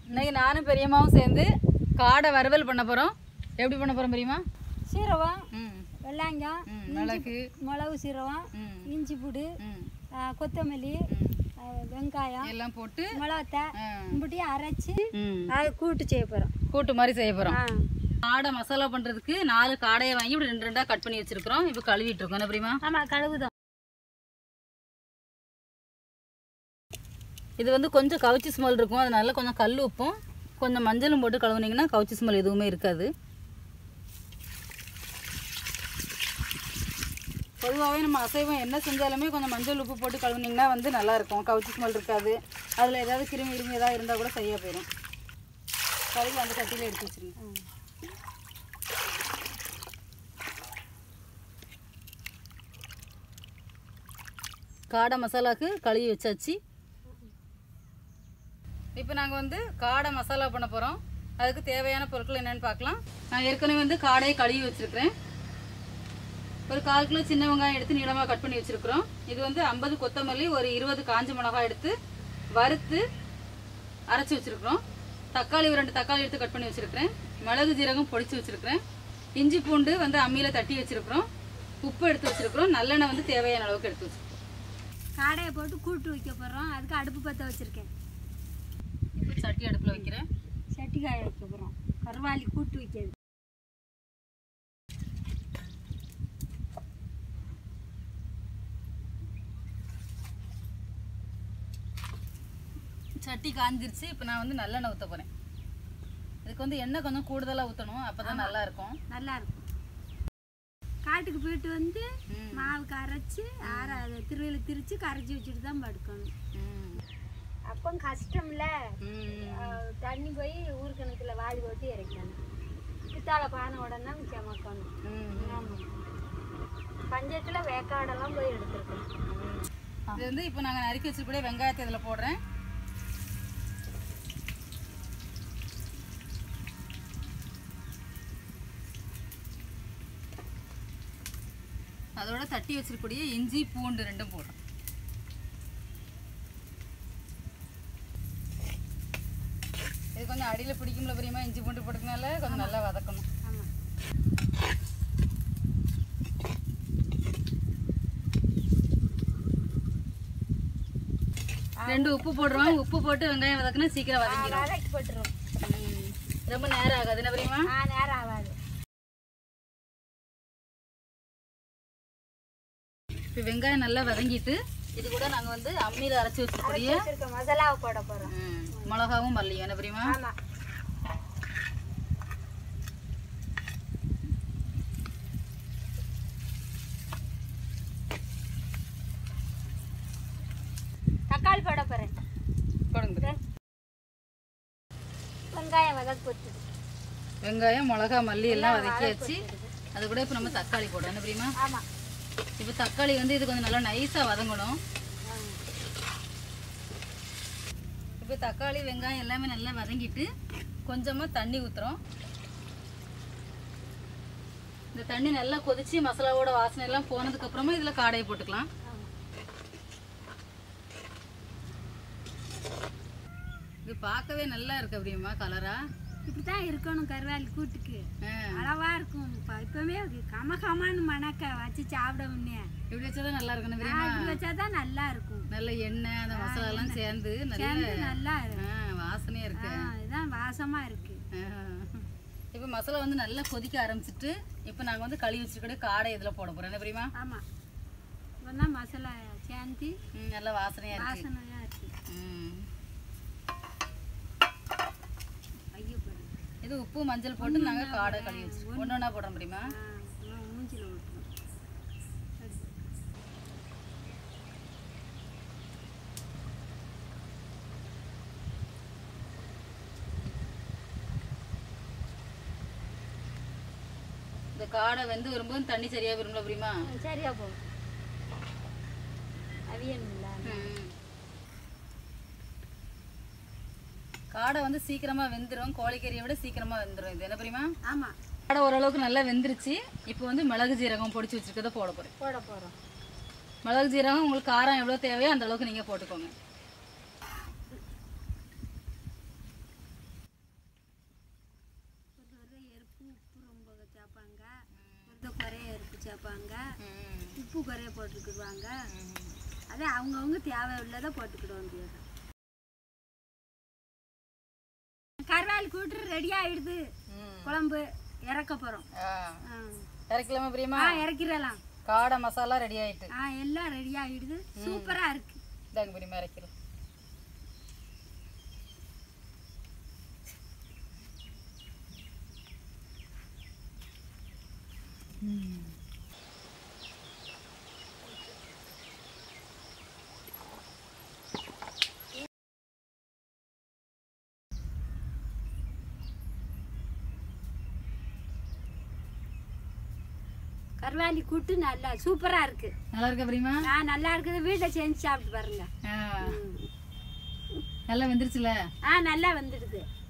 இன்னைக்கு நானும் பெரியம்மாவும் சேர்ந்து காடை வறுவல் பண்ண போறோம் எப்படி பண்ண போறோம் பெரியம்மா சீரகம் ம் வெள்ளாங்காய் ம் மிளகு மிளகு சீரகம் ம் இஞ்சி பூடு ம் ஆ, கொத்தமல்லி ம். ஆ, வெங்காயம் எல்லாம் போட்டு மிளகத்தை ஆ. இப்படி அரைச்சி ம் அது கூட்டு செய்ய போகிறோம் கூட்டு மாதிரி செய்ய போறோம் ஆ காடை மசாலா பண்றதுக்கு நாலு காடையை வாங்கி இப்படி ரெண்டு ரெண்டா கட் பண்ணி வச்சிருக்கிறோம் இப்போ கழுவிட்டு இருக்கோம் என்ன பிரியமா ஆமாம் கழுவுதான் இது வந்து கொஞ்சம் கவுச்சி ஸ்மெல் இருக்கும் அதனால கொஞ்சம் கல் உப்பும் கொஞ்சம் மஞ்சளும் போட்டு கழுவுனீங்கன்னா கவுச்சி ஸ்மெல் எதுவுமே இருக்காது பொதுவாகவே நம்ம அசைவம் என்ன செஞ்சாலுமே கொஞ்சம் மஞ்சள் உப்பு போட்டு கழுவுனீங்கன்னா வந்து நல்லா இருக்கும் கவுச்சி ஸ்மெல் இருக்காது அதில் ஏதாவது கிருமி கிருமி ஏதாவது இருந்தால் கூட சரியாக போயிடும் கழுவி அந்த கட்டியில் எடுத்து வச்சிருங்க காடை மசாலாக்கு கழுவி வச்சாச்சு இப்போ நாங்கள் வந்து காடை மசாலா பண்ண போகிறோம் அதுக்கு தேவையான பொருட்கள் என்னென்னு பார்க்கலாம் நான் ஏற்கனவே வந்து காடையை கழுவி வச்சுருக்கிறேன் ஒரு கால் கிலோ சின்ன வெங்காயம் எடுத்து நீளமாக கட் பண்ணி வச்சுருக்கிறோம் இது வந்து ஐம்பது கொத்தமல்லி ஒரு இருபது காஞ்ச மிளகாய் எடுத்து வறுத்து அரைச்சி வச்சுருக்கிறோம் தக்காளி ஒரு ரெண்டு தக்காளி எடுத்து கட் பண்ணி வச்சுருக்கிறேன் மிளகு ஜீரகம் பொடிச்சு வச்சுருக்கிறேன் இஞ்சி பூண்டு வந்து அம்மியில் தட்டி வச்சுருக்கிறோம் உப்பு எடுத்து வச்சுருக்கிறோம் நல்லெண்ணெய் வந்து தேவையான அளவுக்கு எடுத்து வச்சுருக்கோம் காடையை போட்டு கூட்டு வைக்க போகிறோம் அதுக்கு அடுப்பு பற்ற வச்சுருக்கேன் இப்போ சட்டி அடுப்பில் வைக்கிறேன் சட்டி காய வைக்க போகிறோம் கருவாலி கூட்டு வைக்கிறது சட்டி காஞ்சிருச்சு இப்போ நான் வந்து நல்லெண்ணெய் ஊற்ற போகிறேன் இதுக்கு வந்து எண்ணெய் கொஞ்சம் கூடுதலாக ஊற்றணும் அப்போ தான் நல்லா இருக்கும் நல்லா இருக்கும் காட்டுக்கு போயிட்டு வந்து ம். மாவு கரைச்சி ஆற அதை திருவியில் திரிச்சு கரைச்சி வச்சுட்டு தான் படுக்கணும் ம். அப்போ கஷ்டம்ல ம். அஹ் தண்ணி போய் ஊர்க்கணக்கில் வாளி போட்டு இறக்கணும் பித்தாளை பானை உடனே சமக்கணும் ம். ஆமாம் பஞ்சத்தில் வேக்காடெல்லாம் போய் எடுத்துருக்கணும் இது வந்து இப்போ நாங்கள் நறுக்கி வச்சிருக்கூடிய வெங்காயத்தை இதில் போடுறேன் அதோட தட்டி வச்சிருக்கக்கூடிய இஞ்சி பூண்டு ரெண்டும் போடுறோம் இது கொஞ்சம் அடியில் பிடிக்கும்ல பிரியமா இஞ்சி பூண்டு போட்டுக்கனால கொஞ்சம் நல்லா வதக்கணும் ஆமாம் ரெண்டு உப்பு போடுறோம் உப்பு போட்டு வெங்காயம் வதக்குனா சீக்கிரம் வதங்கிடும் வதக்கி போட்டுருவோம் ம். ரொம்ப நேரம் ஆகாது என்ன பிரியமா ஆ நேரம் ஆகாது இப்போ வெங்காயம் நல்லா வதங்கிட்டு இது கூட நாங்கள் வந்து அம்மியில் அரைச்சி வச்சிருக்கூடிய வச்சிருக்க மசாலாவை போட போகிறோம் ம், மிளகாவும் மல்லியும் என்ன பிரியமா ஆமாம் தக்காளி போட போகிறேன் கொடுங்க பிரியா. வெங்காயம் வதக்கு போட்டு வெங்காயம் மிளகா மல்லி எல்லாம் வதக்கியாச்சு அது கூட இப்போ நம்ம தக்காளி போடுறோம் என்ன பிரியமா ஆமாம் இப்போ தக்காளி வந்து இது கொஞ்சம் நல்லா நைஸாக வதங்கணும் இப்போ தக்காளி வெங்காயம் எல்லாமே நல்லா வதங்கிட்டு கொஞ்சமாக தண்ணி ஊற்றுறோம் இந்த தண்ணி நல்லா கொதிச்சு மசாலாவோட வாசனை எல்லாம் போனதுக்கு அப்புறமா இதில் காடையை போட்டுக்கலாம் இது பார்க்கவே நல்லா இருக்கு அப்படியம்மா கலரா இப்படி தான் இருக்கணும் கருவாலி கூட்டுக்கு ஆ, அளவா இருக்கும் இப்போ இப்போவே கம கமான்னு மணக்க வச்சு சாப்பிட முன்னே இப்படி வச்சாதான் நல்லா இருக்கணும் ஆ, தெரியுமா இப்படி வச்சா தான் நல்லா இருக்கும் நல்ல எண்ணெய் அந்த மசாலா எல்லாம் சேர்ந்து நல்ல சேர்ந்து நல்லா இருக்கும் ஆ, வாசனையா இருக்கு ஆ, இதான் வாசமா இருக்கு இப்போ மசாலா வந்து நல்லா கொதிக்க ஆரம்பிச்சிட்டு இப்போ நாங்கள் வந்து கழுவி வச்சுக்கிட்டு காடை இதில் போட போகிறோம் என்ன தெரியுமா ஆமா இப்போ தான் மசாலா சேர்ந்து ம், நல்லா வாசனையாக இருக்கு வாசனையா இருக்கு ம். ஐயோ பாரு. இது உப்பு மஞ்சள் போட்டு நாங்கள் காடை கழுவி வச்சிருக்கோம் ஒன்று ஒன்றா போட முடியுமா ஆ, இன்னும் மூஞ்சில விட்டுரும் இந்த காடை வெந்து வரும்போது தண்ணி சரியாக வரும்ல புரியுமா சரியா போகும் அவியணும்ல ம். காடை வந்து சீக்கிரமாக வெந்துடும் கோழிக்கறியை விட சீக்கிரமாக வெந்துடும் இது என்ன புரியுமா ஆமா காடை ஓரளவுக்கு நல்லா வெந்துருச்சு இப்போ வந்து மிளகு ஜீரகம் பொடிச்சு வச்சிருக்கதை போட போகிறேன் போட போறோம் மிளகு ஜீரகம் உங்களுக்கு காரம் எவ்வளோ தேவையோ அந்த அளவுக்கு நீங்கள் போட்டுக்கோங்க சேர்ப்பாங்க ஒருத்த குறைய இருக்கு சேர்ப்பாங்க ம். உப்பு குறைய போட்டுக்கிடுவாங்க ம். அது அவங்கவுங்க தேவை உள்ளதை போட்டுக்கிட வேண்டியது கருவாள் கூட்டு ரெடி ஆயிடுது ம். குழம்பு இறக்க போகிறோம் ஆ. இறக்கலாமா பிரியமா ஆ இறக்கிடலாம் காடை மசாலா ரெடி ஆயிட்டு ஆ எல்லாம் ரெடி ஆயிடுது சூப்பராக இருக்கு இதாங்க பிரியமா இறக்கிறோம் கருவாலி கூட்டு நல்லா சூப்பராக இருக்கு நல்லா இருக்கா பிரியமா ஆ நல்லா இருக்குது வீட்டில் செஞ்சு சாப்பிட்டு பாருங்க ஆ. ம். நல்லா வெந்துருச்சுல ஆ நல்லா வந்துடுது